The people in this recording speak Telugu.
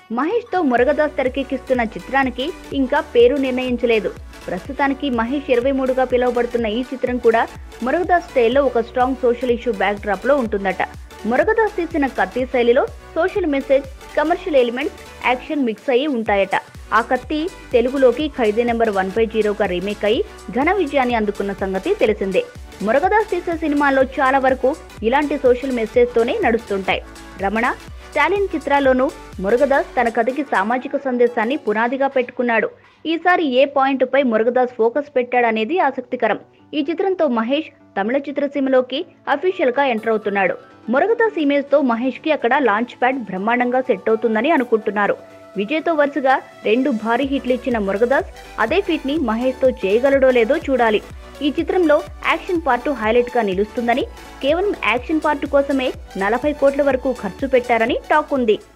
మహేష్ తో మురగదాస్ తెరకెక్కిస్తున్న చిత్రానికి ఇంకా పేరు నిర్ణయించలేదు ప్రస్తుతానికి మహేష్ ఇరవై మూడుగా పిలువబడుతున్న ఈ చిత్రం కూడా మురగదాస్ స్టైల్లో ఒక strong social issue backdrop లో ఉంటుందట మురగదాస్ తీసిన కత్తి శైలిలో social message commercial elements action mix అయ్యి ఉంటాయట ఆ కత్తి తెలుగులోకి ఖైదీ నెంబర్ వన్ బై జీరోగా రీమేక్ అయి ఘన విజయాన్ని అందుకున్న సంగతి తెలిసిందే మురగదాస్ తీసే సినిమాల్లో చాలా వరకు ఇలాంటి సోషల్ మెసేజ్ తోనే నడుస్తుంటాయి రమణ స్టాలిన్ చిత్రాల్లోనూ మురుగదాస్ తన కథకి సామాజిక సందేశాన్ని పునాదిగా పెట్టుకున్నాడు ఈసారి ఏ పాయింట్ పై మురుగదాస్ ఫోకస్ పెట్టాడనేది ఆసక్తికరం ఈ చిత్రంతో మహేష్ తమిళ చిత్రసీమలోకి అఫీషియల్ గా ఎంటర్ అవుతున్నాడు మురుగదాస్ ఇమేజ్ తో మహేష్ కి అక్కడ లాంచ్ ప్యాడ్ బ్రహ్మాండంగా సెట్ అవుతుందని అనుకుంటున్నారు విజయ్ తో వరుసగా రెండు భారీ హిట్లు ఇచ్చిన మురుగదాస్ అదే ఫీట్ ని మహేష్ తో చేయగలడో లేదో చూడాలి ఈ చిత్రంలో యాక్షన్ పార్ట్ హైలైట్ గా నిలుస్తుందని కేవలం యాక్షన్ పార్ట్ కోసమే నలభై కోట్ల వరకు ఖర్చు పెట్టారని టాక్ ఉంది